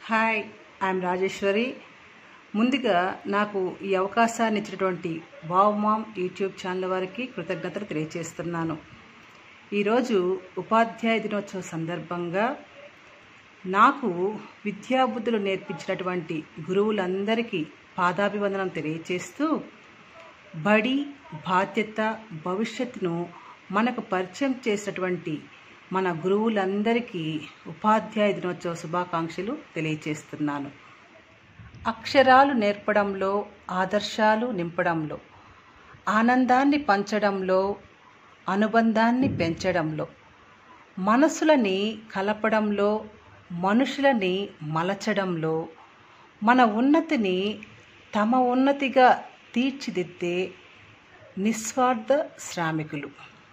Hi I'm Rajeshwari ముందుగా నాకు ఈ అవకాశాన్ని ఇచ్చినటువంటి వావ్ మామ్ యూట్యూబ్ ఛానల్ వారికి కృతజ్ఞతలు తెలియజేస్తున్నాను ఈరోజు ఉపాధ్యాయ దినోత్సవ సందర్భంగా నాకు విద్యాబుద్ధులు నేర్పించినటువంటి గురువులందరికీ పాదాభివందనం తెలియజేస్తూ బడి బాధ్యత భవిష్యత్తును మనకు పరిచయం చేసినటువంటి మన గురువులందరికీ ఉపాధ్యాయ దినోత్సవ శుభాకాంక్షలు తెలియజేస్తున్నాను అక్షరాలు నేర్పడంలో ఆదర్శాలు నింపడంలో ఆనందాన్ని పంచడంలో అనుబంధాన్ని పెంచడంలో మనసులని కలపడంలో మనుషులని మలచడంలో మన ఉన్నతిని తమ ఉన్నతిగా తీర్చిదిద్దే నిస్వార్థ శ్రామికులు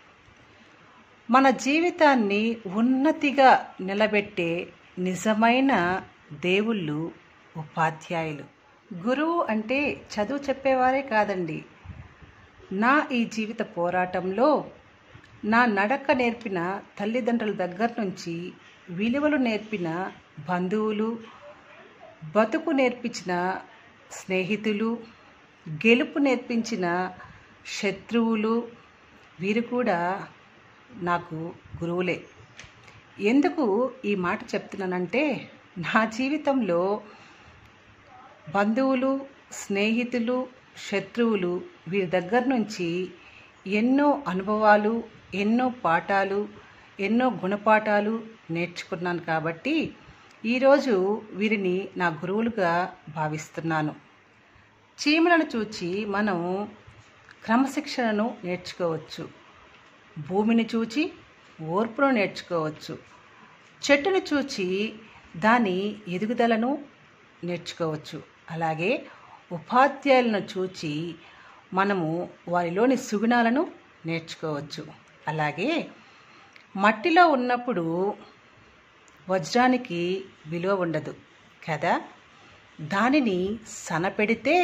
మన జీవితాన్ని ఉన్నతిగా నిలబెట్టే నిజమైన దేవుళ్ళు ఉపాధ్యాయులు గురువు అంటే చదువు చెప్పేవారే కాదండి నా ఈ జీవిత పోరాటంలో నా నడక నేర్పిన తల్లిదండ్రుల దగ్గర నుంచి విలువలు నేర్పిన బంధువులు బతుకు నేర్పించిన స్నేహితులు గెలుపు నేర్పించిన శత్రువులు వీరు కూడా నాకు గురువులే ఎందుకు ఈ మాట చెప్తున్నానంటే నా జీవితంలో బంధువులు స్నేహితులు శత్రువులు వీరి దగ్గర నుంచి ఎన్నో అనుభవాలు ఎన్నో పాఠాలు ఎన్నో గుణపాఠాలు నేర్చుకున్నాను కాబట్టి ఈరోజు వీరిని నా గురువులుగా భావిస్తున్నాను చీమలను చూచి మనం క్రమశిక్షణను నేర్చుకోవచ్చు భూమిని చూచి ఓర్పును నేర్చుకోవచ్చు చెట్టును చూచి దాని ఎదుగుదలను నేర్చుకోవచ్చు అలాగే ఉపాధ్యాయులను చూచి మనము వారిలోని సుగుణాలను నేర్చుకోవచ్చు అలాగే మట్టిలో ఉన్నప్పుడు వజ్రానికి విలువ ఉండదు కదా దానిని సనపెడితే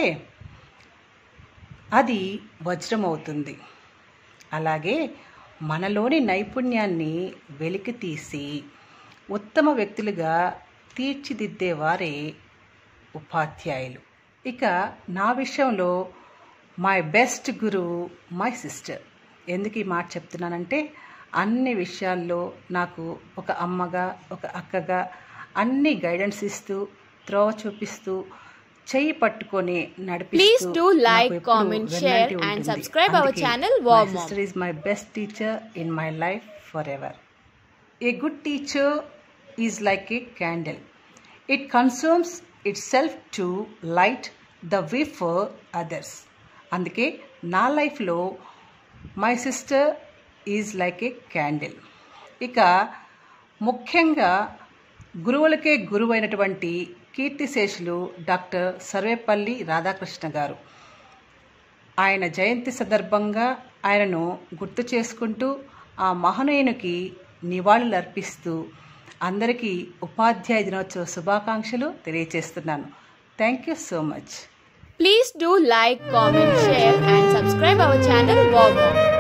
అది వజ్రం అవుతుంది అలాగే మనలోని నైపుణ్యాన్ని వెలికి తీసి ఉత్తమ వ్యక్తులుగా తీర్చిదిద్దేవారే ఉపాధ్యాయులు ఇక నా విషయంలో మై బెస్ట్ గురువు మై సిస్టర్ ఎందుకు ఈ మాట చెప్తున్నానంటే అన్ని విషయాల్లో నాకు ఒక అమ్మగా ఒక అక్కగా అన్ని గైడెన్స్ ఇస్తూ త్రోవ చూపిస్తూ చెయ్యి పట్టుకొని Please do like, comment, share and subscribe our channel, Wow Mom. sister is my best teacher in my life forever. A good teacher is like a candle. It consumes itself to light the way for others. అందుకే నా లైఫ్లో my sister is like a candle ఇక ముఖ్యంగా గురువులకే గురువైనటువంటి కీర్తిశేషులు doctor Sarvepalli Radhakrishna గారు ఆయన జయంతి సందర్భంగా ఆయనను గుర్తు చేసుకుంటూ ఆ మహనీయునికి నివాళులు అర్పిస్తూ అందరికీ ఉపాధ్యాయ దినోత్సవ శుభాకాంక్షలు తెలియజేస్తున్నాను thank you so much Please do like, comment, share and subscribe our channel Wow Mom.